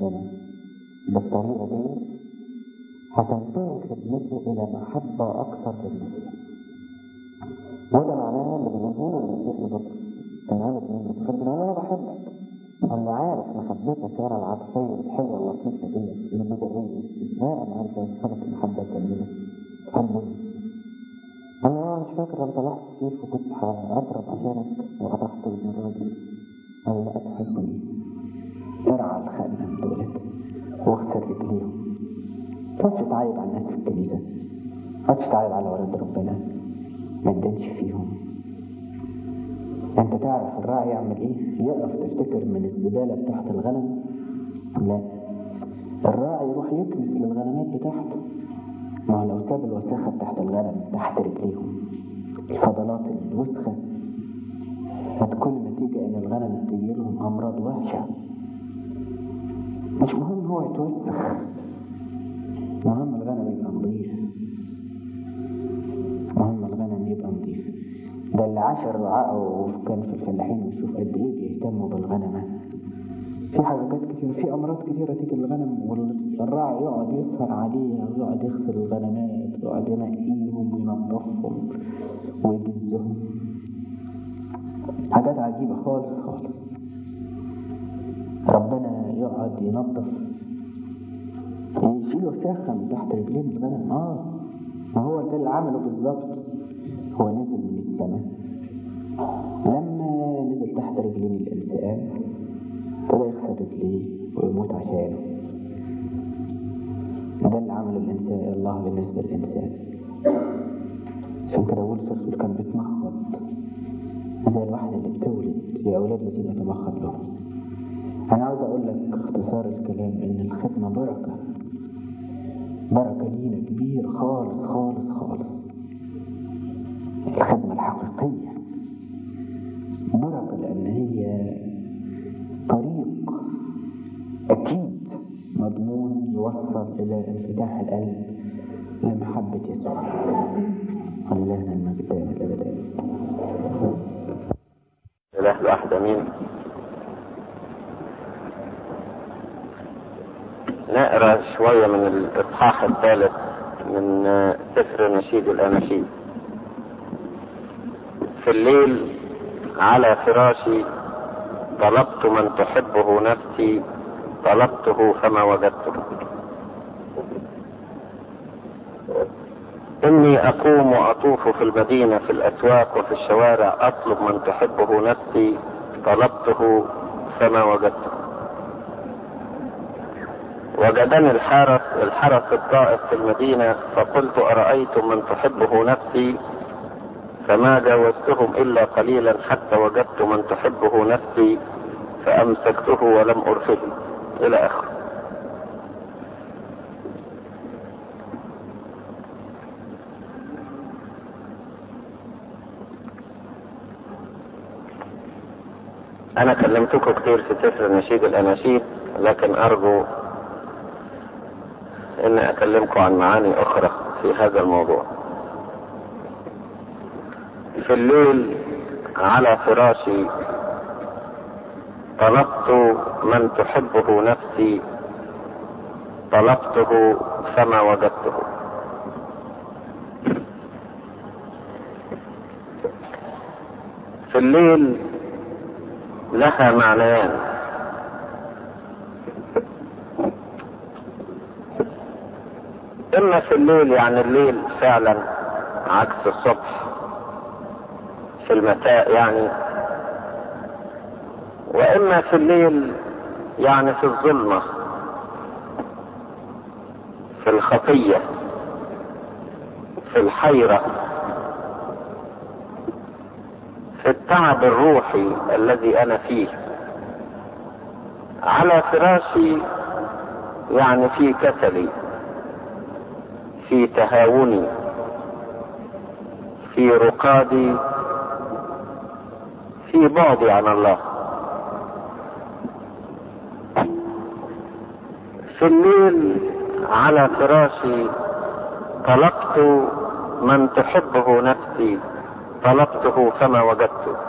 ربنا بالطريقة دي هتنتهي خدمته إلى محبة أكثر للمسيح وده معناه اللي بيقوله المسيح لبطرس كان عارف مين بطرس بيقول أنا بحبك أنا عارف محبتك يا العاطفية الحلوة اللطيفة دي البدائية إزاي أنا عارف أوصلك المحبة الجميلة تحبني أنا مش فاكر أنا طلعت كيف وكنت هضرب عشانك وقطعت المرة دي أو لا تحبني ارعى الخدم دولت واغسل رجليهم تقعدش تعايب على الناس في الكنيسة تقعدش تعايب على ولاد ربنا ما تدنش فيهم انت تعرف الراعي يعمل ايه يقف تفتكر من الزبالة بتاعت الغنم لا الراعي يروح يكنس للغنمات بتاعته ما هو لو ساب الوساخة بتاعت الغنم تحت رجليهم الفضلات الوسخة هتكون النتيجة ان الغنم تجيلهم امراض وحشة مش مهم هو يتوسخ مهم الغنم يبقى نظيف مهم الغنم يبقى نظيف ده اللي عاش الرعاء وكان في الفلاحين ويشوف قد ايه بيهتموا بالغنمة في حاجات كتير في امراض كتيرة تيجي الغنم والراعي يقعد يسهر عليها ويقعد يغسل الغنمات ويقعد ينقيهم وينظفهم ويجزهم حاجات عجيبة خالص خالص ربنا يقعد ينظف يشيل وساخة من تحت رجلين الغنم اه ما هو ده اللي عمله بالظبط هو نزل من السماء لما نزل تحت رجلين الإنسان ابتدى يغسل رجليه ويموت عشانه ده اللي عمله الإنسان الله بالنسبة للإنسان عشان كده بولس الرسول كان بيتمخض زي الواحد اللي بتولد يا أولاد الذين يتمخض لهم أنا عاوز أقول لك اختصار الكلام إن الخدمة بركة بركة لينا كبير خالص خالص خالص الخدمة الحقيقية بركة لأن هي طريق أكيد مضمون يوصل إلى انفتاح القلب لمحبة يسوع ولله المجد دائما الأبد إله الواحد أمين نقرا شوية من الإصحاح الثالث من سفر نشيد الأناشيد في الليل على فراشي طلبت من تحبه نفسي طلبته فما وجدته إني أقوم وأطوف في المدينة في الأسواق وفي الشوارع أطلب من تحبه نفسي طلبته فما وجدته وجدني الحارس الحرس الطائف في المدينة فقلت أرأيتم من تحبه نفسي فما جاوزتهم إلا قليلا حتى وجدت من تحبه نفسي فأمسكته ولم أرفده إلى آخره أنا كلمتكم كتير في سفر نشيد الأناشيد لكن أرجو أن أكلمكم عن معاني أخرى في هذا الموضوع في الليل على فراشي طلبت من تحبه نفسي طلبته فما وجدته في الليل لها معنيان اما في الليل يعني الليل فعلا عكس الصبح في المساء يعني واما في الليل يعني في الظلمه في الخطيه في الحيره في التعب الروحي الذي انا فيه على فراشي يعني في كسلي في تهاوني في رقادي في بعدي عن الله في الليل على فراشي طلبت من تحبه نفسي طلبته فما وجدته